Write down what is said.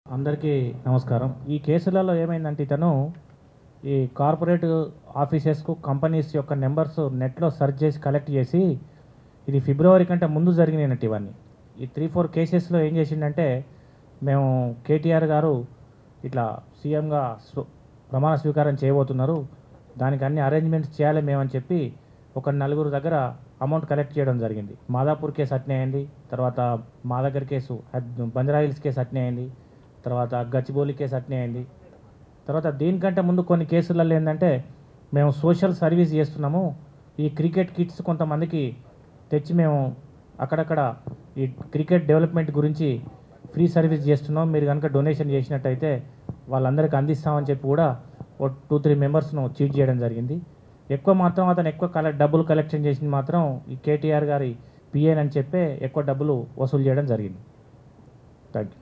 అందరికీ నమస్కారం ఈ కేసులలో ఏమైందంటే ఇతను ఈ కార్పొరేట్ ఆఫీసెస్కు కంపెనీస్ యొక్క నెంబర్స్ నెట్లో సెర్చ్ చేసి కలెక్ట్ చేసి ఇది ఫిబ్రవరి కంటే ముందు జరిగినట్టు ఇవన్నీ ఈ త్రీ ఫోర్ కేసెస్లో ఏం చేసిండంటే మేము కేటీఆర్ గారు ఇట్లా సీఎంగా స్వ- ప్రమాణ స్వీకారం చేయబోతున్నారు దానికి అన్ని అరేంజ్మెంట్స్ చేయాలి మేమని చెప్పి ఒక నలుగురు దగ్గర అమౌంట్ కలెక్ట్ చేయడం జరిగింది మాదాపూర్ కేసు అట్నే అయింది తర్వాత మా దగ్గర కేసు హద్- బంజారా హిల్స్ కేసు అట్నే అయింది తర్వాత గచ్చిబౌలి కేసు అట్నే అయింది తర్వాత దీనికంటే ముందు కొన్ని కేసులలో ఏంటంటే మేము సోషల్ సర్వీస్ చేస్తున్నాము ఈ క్రికెట్ కిట్స్ కొంతమందికి తెచ్చి మేము అక్కడక్కడ ఈ క్రికెట్ డెవలప్మెంట్ గురించి ఫ్రీ సర్వీస్ చేస్తున్నాం మీరు కనుక డొనేషన్ చేసినట్టయితే వాళ్ళందరికీ అందిస్తామని చెప్పి కూడా ఓ టూ త్రీ మెంబర్స్ను చీట్ చేయడం జరిగింది ఎక్కువ మాత్రం అతను ఎక్కువ కలెక్ట్ డబ్బులు కలెక్షన్ చేసింది మాత్రం ఈ కేటీఆర్ గారి పిఎన్ అని చెప్పే ఎక్కువ డబ్బులు వసూలు చేయడం జరిగింది థ్యాంక్ యూ